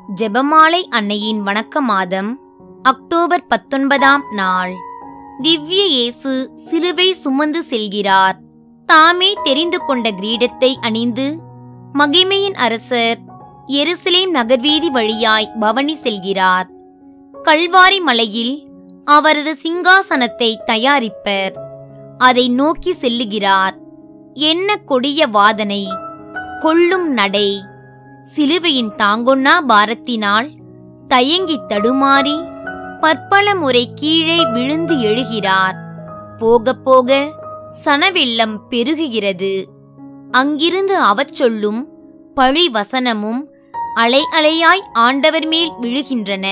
ஜெபமாலை அன்னையின் வணக்க மாதம் அக்டோபர் பத்தொன்பதாம் நாள் திவ்ய இயேசு சிலுவை சுமந்து செல்கிறார் தாமே தெரிந்து கொண்ட கிரீடத்தை அணிந்து மகிமையின் அரசர் எருசலேம் நகர்வீதி வழியாய் பவனி செல்கிறார் கல்வாரி மலையில் அவரது சிங்காசனத்தை தயாரிப்பர் அதை நோக்கி செல்லுகிறார் என்ன கொடிய வாதனை கொள்ளும் நடை சிலுவையின் தாங்கொன்னா பாரத்தினால் தயங்கி தடுமாறி பற்பல முறை கீழே விழுந்து எழுகிறார் போக போக சனவெள்ளம் பெருகுகிறது அங்கிருந்து அவச் சொல்லும் பழி வசனமும் அலை அலையாய் ஆண்டவர் மேல் விழுகின்றன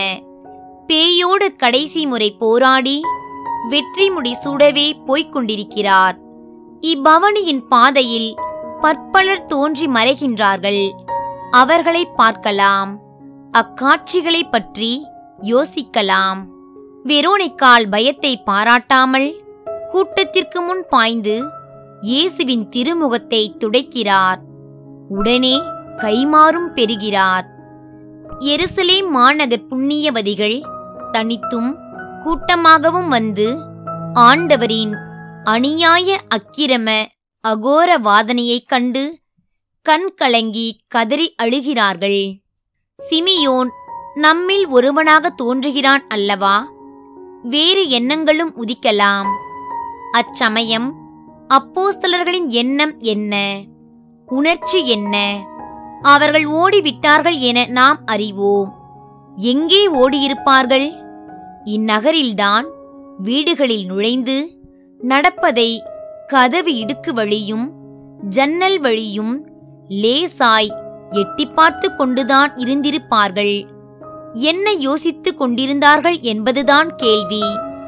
பேயோடு கடைசி முறை போராடி வெற்றி முடி சூடவே போய்க் கொண்டிருக்கிறார் இப்பவனியின் பாதையில் பற்பலர் தோன்றி மறைகின்றார்கள் அவர்களை பார்க்கலாம் அக்காட்சிகளை பற்றி யோசிக்கலாம் வெரோனிக்கால் பயத்தை பாராட்டாமல் கூட்டத்திற்கு முன் பாய்ந்து இயேசுவின் திருமுகத்தை துடைக்கிறார் உடனே கைமாறும் பெறுகிறார் எருசலேம் மாநகர் புண்ணியவதிகள் தனித்தும் கூட்டமாகவும் வந்து ஆண்டவரின் அநியாய அக்கிரம அகோர வாதனையைக் கண்டு கண் கலங்கி கதறி அழுகிறார்கள் சிமியோன் நம்மில் ஒருவனாக தோன்றுகிறான் அல்லவா வேறு எண்ணங்களும் உதிக்கலாம் அச்சமயம் அப்போஸ்தலர்களின் எண்ணம் என்ன உணர்ச்சி என்ன அவர்கள் ஓடிவிட்டார்கள் என நாம் அறிவோம் எங்கே ஓடியிருப்பார்கள் இந்நகரில்தான் வீடுகளில் நுழைந்து நடப்பதை கதவு இடுக்கு வழியும் ஜன்னல் வழியும் லேசாய் எட்டி பார்த்து கொண்டுதான் இருந்திருப்பார்கள் என்ன யோசித்துக் கொண்டிருந்தார்கள் என்பதுதான் கேள்வி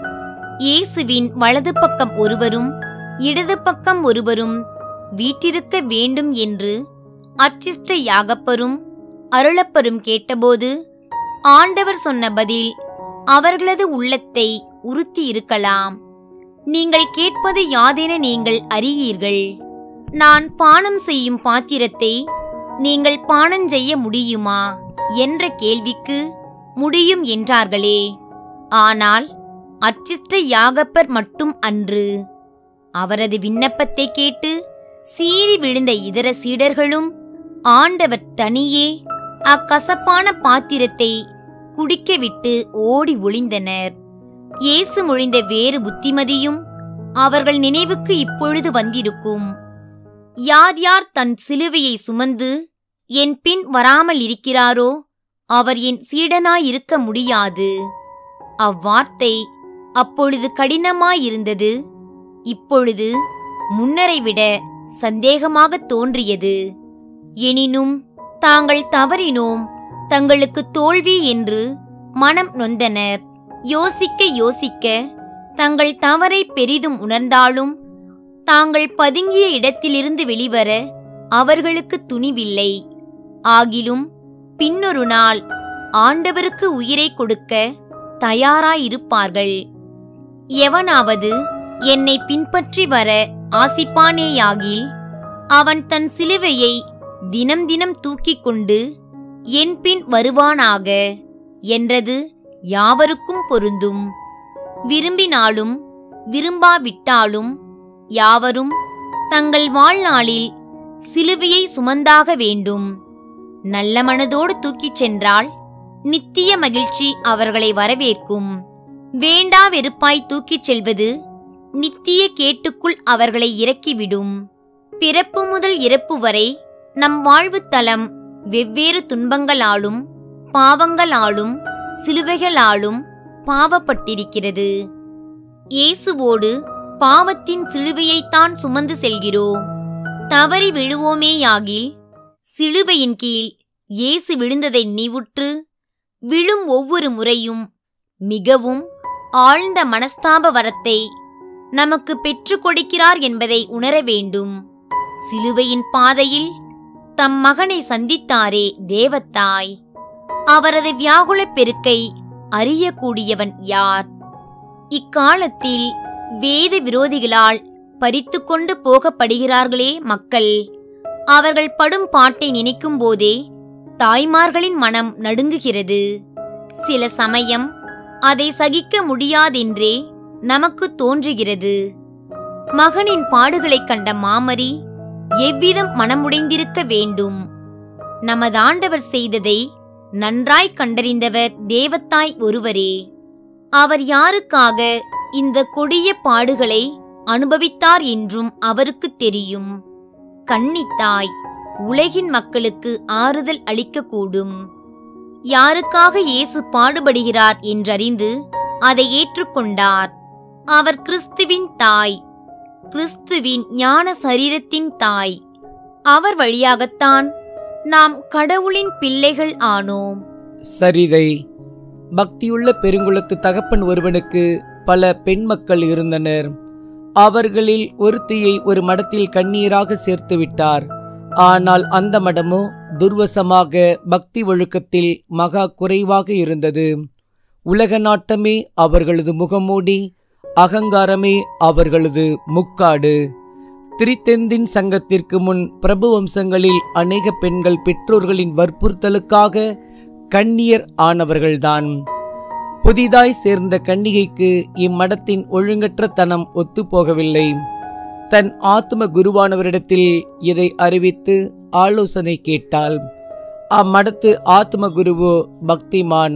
இயேசுவின் வலது பக்கம் ஒருவரும் இடது பக்கம் ஒருவரும் வீட்டிருக்க வேண்டும் என்று அச்சிஷ்ட யாகப்பரும் அருளப்பரும் கேட்டபோது ஆண்டவர் சொன்ன பதில் அவர்களது உள்ளத்தை உறுத்தி இருக்கலாம் நீங்கள் கேட்பது யாதென நீங்கள் அறியீர்கள் நான் பானம் செய்யும் பாத்திரத்தை நீங்கள் பானம் செய்ய முடியுமா என்ற கேள்விக்கு முடியும் என்றார்களே ஆனால் அச்சிஷ்ட யாகப்பர் மட்டும் அன்று அவரது விண்ணப்பத்தை கேட்டு சீறி விழுந்த இதர சீடர்களும் ஆண்டவர் தனியே அக்கசப்பான பாத்திரத்தை குடிக்கவிட்டு ஓடி ஒளிந்தனர் இயேசு மொழிந்த வேறு புத்திமதியும் அவர்கள் நினைவுக்கு இப்பொழுது வந்திருக்கும் யார் யார் தன் சிலுவையை சுமந்து என் பின் வராமல் இருக்கிறாரோ அவர் என் சீடனாயிருக்க முடியாது அவ்வார்த்தை அப்பொழுது கடினமாயிருந்தது இப்பொழுது முன்னரை விட சந்தேகமாக தோன்றியது எனினும் தாங்கள் தவறினோம் தங்களுக்கு தோல்வி என்று மனம் நொந்தனர் யோசிக்க யோசிக்க தங்கள் தவறை பெரிதும் உணர்ந்தாலும் தாங்கள் பதுங்கிய இடத்திலிருந்து வெளிவர அவர்களுக்கு துணிவில்லை ஆகிலும் பின்னொரு நாள் ஆண்டவருக்கு உயிரை கொடுக்க தயாராயிருப்பார்கள் எவனாவது என்னை பின்பற்றி வர ஆசிப்பானேயாகில் அவன் தன் சிலுவையை தினம் தினம் தூக்கிக் கொண்டு என் பின் வருவானாக என்றது யாவருக்கும் பொருந்தும் விரும்பினாலும் விரும்பாவிட்டாலும் யாவரும் தங்கள் வாழ்நாளில் சிலுவையை சுமந்தாக வேண்டும் நல்ல மனதோடு தூக்கிச் சென்றால் நித்திய மகிழ்ச்சி அவர்களை வரவேற்கும் வேண்டா வெறுப்பாய் தூக்கிச் செல்வது நித்திய கேட்டுக்குள் அவர்களை இறக்கிவிடும் பிறப்பு முதல் இறப்பு வரை நம் வாழ்வுத் தலம் வெவ்வேறு துன்பங்களாலும் பாவங்களாலும் சிலுவைகளாலும் பாவப்பட்டிருக்கிறது இயேசுவோடு பாவத்தின் சிலுவையைத்தான் சுமந்து செல்கிறோம் தவறி விழுவோமேயாகில் சிலுவையின் கீழ் இயேசு விழுந்ததை நினைவுற்று விழும் ஒவ்வொரு முறையும் மிகவும் ஆழ்ந்த மனஸ்தாப வரத்தை நமக்கு பெற்றுக் கொடுக்கிறார் என்பதை உணர வேண்டும் சிலுவையின் பாதையில் தம் மகனை சந்தித்தாரே தேவத்தாய் அவரது வியாகுலப் பெருக்கை அறியக்கூடியவன் யார் இக்காலத்தில் வேத விரோதிகளால் பறித்துக்கொண்டு போகப்படுகிறார்களே மக்கள் அவர்கள் படும் பாட்டை நினைக்கும் போதே தாய்மார்களின் மனம் நடுங்குகிறது சில சமயம் அதை சகிக்க முடியாதென்றே நமக்கு தோன்றுகிறது மகனின் பாடுகளைக் கண்ட மாமரி எவ்விதம் மனமுடைந்திருக்க வேண்டும் நமது ஆண்டவர் செய்ததை நன்றாய் கண்டறிந்தவர் தேவத்தாய் ஒருவரே அவர் யாருக்காக இந்த கொடிய பாடுகளை அனுபவித்தார் என்றும் அவருக்கு தெரியும் கன்னித்தாய் உலகின் மக்களுக்கு ஆறுதல் அளிக்கக்கூடும் யாருக்காக இயேசு பாடுபடுகிறார் என்றறிந்து அதை ஏற்றுக்கொண்டார் அவர் கிறிஸ்துவின் தாய் கிறிஸ்துவின் ஞான சரீரத்தின் தாய் அவர் வழியாகத்தான் நாம் கடவுளின் பிள்ளைகள் ஆனோம் சரிதை பக்தியுள்ள பெருங்குளத்து தகப்பன் ஒருவனுக்கு பல பெண் மக்கள் இருந்தனர் அவர்களில் ஒருத்தியை ஒரு மடத்தில் கண்ணீராக சேர்த்து விட்டார் ஆனால் அந்த மடமோ துர்வசமாக பக்தி ஒழுக்கத்தில் மகா குறைவாக இருந்தது உலக நாட்டமே அவர்களது முகமூடி அகங்காரமே அவர்களது முக்காடு திரித்தெந்தின் சங்கத்திற்கு முன் பிரபு வம்சங்களில் அநேக பெண்கள் பெற்றோர்களின் வற்புறுத்தலுக்காக கண்ணியர் ஆனவர்கள்தான் புதிதாய் சேர்ந்த கன்னிகைக்கு இம்மடத்தின் ஒழுங்கற்ற தனம் ஒத்துப்போகவில்லை தன் ஆத்ம குருவானவரிடத்தில் இதை அறிவித்து ஆலோசனை கேட்டாள் அம்மடத்து ஆத்ம குருவோ பக்திமான்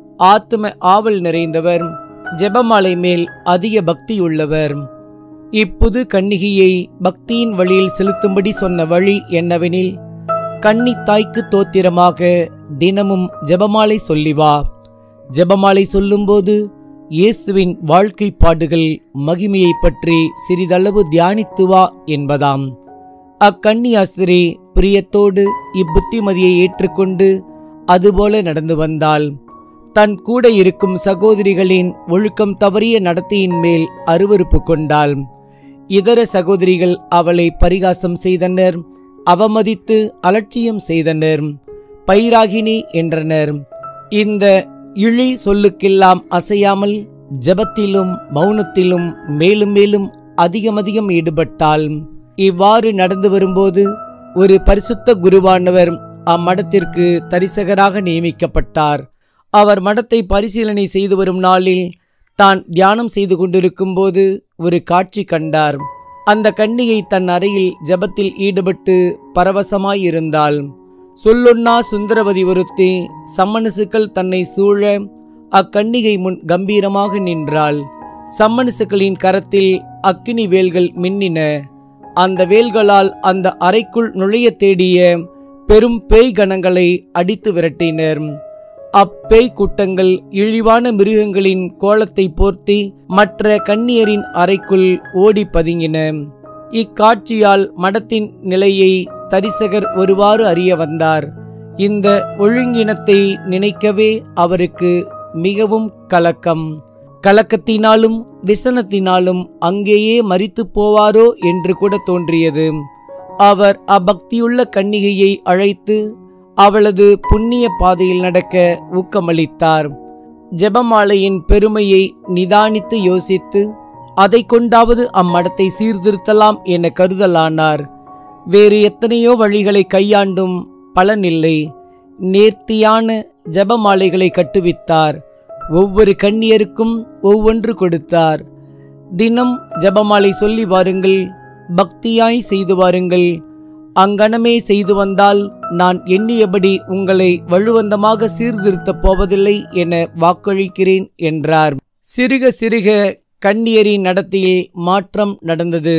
ஆத்ம ஆவல் நிறைந்தவர் ஜெபமாலை மேல் அதிக பக்தியுள்ளவர் இப்புது கன்னிகையை பக்தியின் வழியில் செலுத்தும்படி சொன்ன வழி என்னவெனில் கன்னி தாய்க்கு தோத்திரமாக தினமும் ஜெபமாலை சொல்லி வா ஜெபமாலை சொல்லும்போது இயேசுவின் வாழ்க்கை பாடுகள் மகிமையை பற்றி சிறிதளவு தியானித்து வா என்பதாம் அக்கன்னியாஸ்திரி பிரியத்தோடு இப்புத்திமதியை ஏற்றுக்கொண்டு அதுபோல நடந்து வந்தாள் தன் கூட இருக்கும் சகோதரிகளின் ஒழுக்கம் தவறிய நடத்தையின் மேல் அருவருப்பு கொண்டாள் இதர சகோதரிகள் அவளை பரிகாசம் செய்தனர் அவமதித்து அலட்சியம் செய்தனர் பைராகினி என்றனர் இந்த இழி சொல்லுக்கெல்லாம் அசையாமல் ஜெபத்திலும் மௌனத்திலும் மேலும் மேலும் அதிகமதிகம் ஈடுபட்டாள் இவ்வாறு நடந்து வரும்போது ஒரு பரிசுத்த குருவானவர் அம்மடத்திற்கு தரிசகராக நியமிக்கப்பட்டார் அவர் மடத்தை பரிசீலனை செய்து வரும் நாளில் தான் தியானம் செய்து கொண்டிருக்கும் போது ஒரு காட்சி கண்டார் அந்த கன்னிகை தன் அறையில் ஜெபத்தில் ஈடுபட்டு பரவசமாயிருந்தாள் சொல்லொன்னா சுந்தரவதி ஒருத்தி சம்மனசுக்கள் தன்னை சூழ அக்கன்னிகை முன் கம்பீரமாக நின்றாள் சம்மனசுக்களின் கரத்தில் அக்கினி வேல்கள் மின்னின அந்த வேல்களால் அந்த அறைக்குள் நுழைய தேடிய பெரும் பேய் கணங்களை அடித்து விரட்டினர் அப்பேய் கூட்டங்கள் இழிவான மிருகங்களின் கோலத்தை போர்த்தி மற்ற கன்னியரின் அறைக்குள் ஓடி பதுங்கின இக்காட்சியால் மடத்தின் நிலையை தரிசகர் ஒருவாறு அறிய வந்தார் இந்த ஒழுங்கினத்தை நினைக்கவே அவருக்கு மிகவும் கலக்கம் கலக்கத்தினாலும் விசனத்தினாலும் அங்கேயே மரித்து போவாரோ என்று கூட தோன்றியது அவர் அபக்தியுள்ள கன்னிகையை அழைத்து அவளது புண்ணிய பாதையில் நடக்க ஊக்கமளித்தார் ஜெபமாலையின் பெருமையை நிதானித்து யோசித்து அதை கொண்டாவது அம்மடத்தை சீர்திருத்தலாம் என கருதலானார் வேறு எத்தனையோ வழிகளை கையாண்டும் பலனில்லை நேர்த்தியான ஜெபமாலைகளை கட்டுவித்தார் ஒவ்வொரு கன்னியருக்கும் ஒவ்வொன்று கொடுத்தார் தினம் ஜெபமாலை சொல்லி வாருங்கள் பக்தியாய் செய்து வாருங்கள் அங்கனமே செய்து வந்தால் நான் எண்ணியபடி உங்களை வலுவந்தமாக சீர்திருத்தப் போவதில்லை என வாக்களிக்கிறேன் என்றார் சிறுக சிறுக கன்னியரின் நடத்தையில் மாற்றம் நடந்தது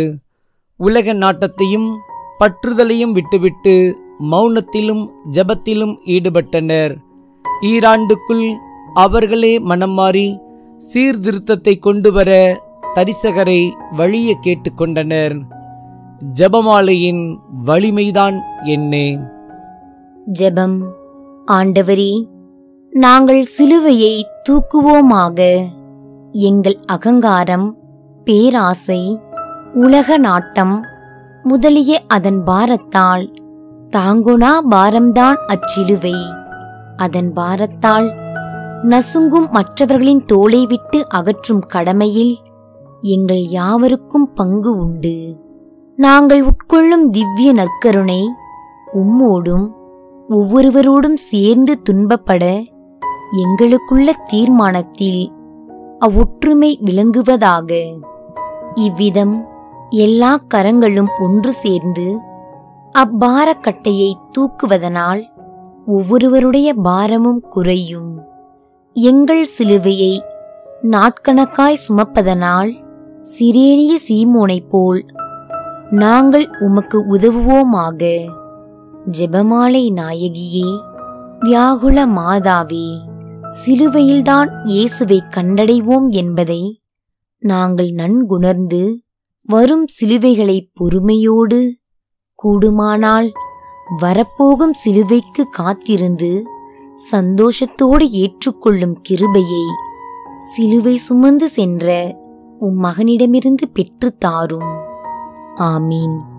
உலக நாட்டத்தையும் பற்றுதலையும் விட்டுவிட்டு மௌனத்திலும் ஜபத்திலும் ஈடுபட்டனர் ஈராண்டுக்குள் அவர்களே மனம் மாறி சீர்திருத்தத்தை கொண்டு வர தரிசகரை வழிய கேட்டுக்கொண்டனர் ஜபமாலையின் வலிமைதான் என்னே ஜெபம் ஆண்டவரே நாங்கள் சிலுவையை தூக்குவோமாக எங்கள் அகங்காரம் பேராசை உலக நாட்டம் முதலிய அதன் பாரத்தால் தாங்குனா பாரம்தான் அச்சிலுவை அதன் பாரத்தால் நசுங்கும் மற்றவர்களின் தோளை விட்டு அகற்றும் கடமையில் எங்கள் யாவருக்கும் பங்கு உண்டு நாங்கள் உட்கொள்ளும் திவ்ய நற்கருணை உம்மோடும் ஒவ்வொருவரோடும் சேர்ந்து துன்பப்பட எங்களுக்குள்ள தீர்மானத்தில் அவ்வொற்றுமை விளங்குவதாக இவ்விதம் எல்லா கரங்களும் ஒன்று சேர்ந்து அப்பாரக்கட்டையை தூக்குவதனால் ஒவ்வொருவருடைய பாரமும் குறையும் எங்கள் சிலுவையை நாட்கணக்காய் சுமப்பதனால் சிரேனிய சீமோனைப் போல் நாங்கள் உமக்கு உதவுவோமாக ஜெபமாலை நாயகியே வியாகுல மாதாவே சிலுவையில்தான் இயேசுவை கண்டடைவோம் என்பதை நாங்கள் நன்குணர்ந்து வரும் சிலுவைகளை பொறுமையோடு கூடுமானால் வரப்போகும் சிலுவைக்கு காத்திருந்து சந்தோஷத்தோடு ஏற்றுக்கொள்ளும் கிருபையை சிலுவை சுமந்து சென்ற உம் மகனிடமிருந்து பெற்றுத் தாரும் ஆமீன்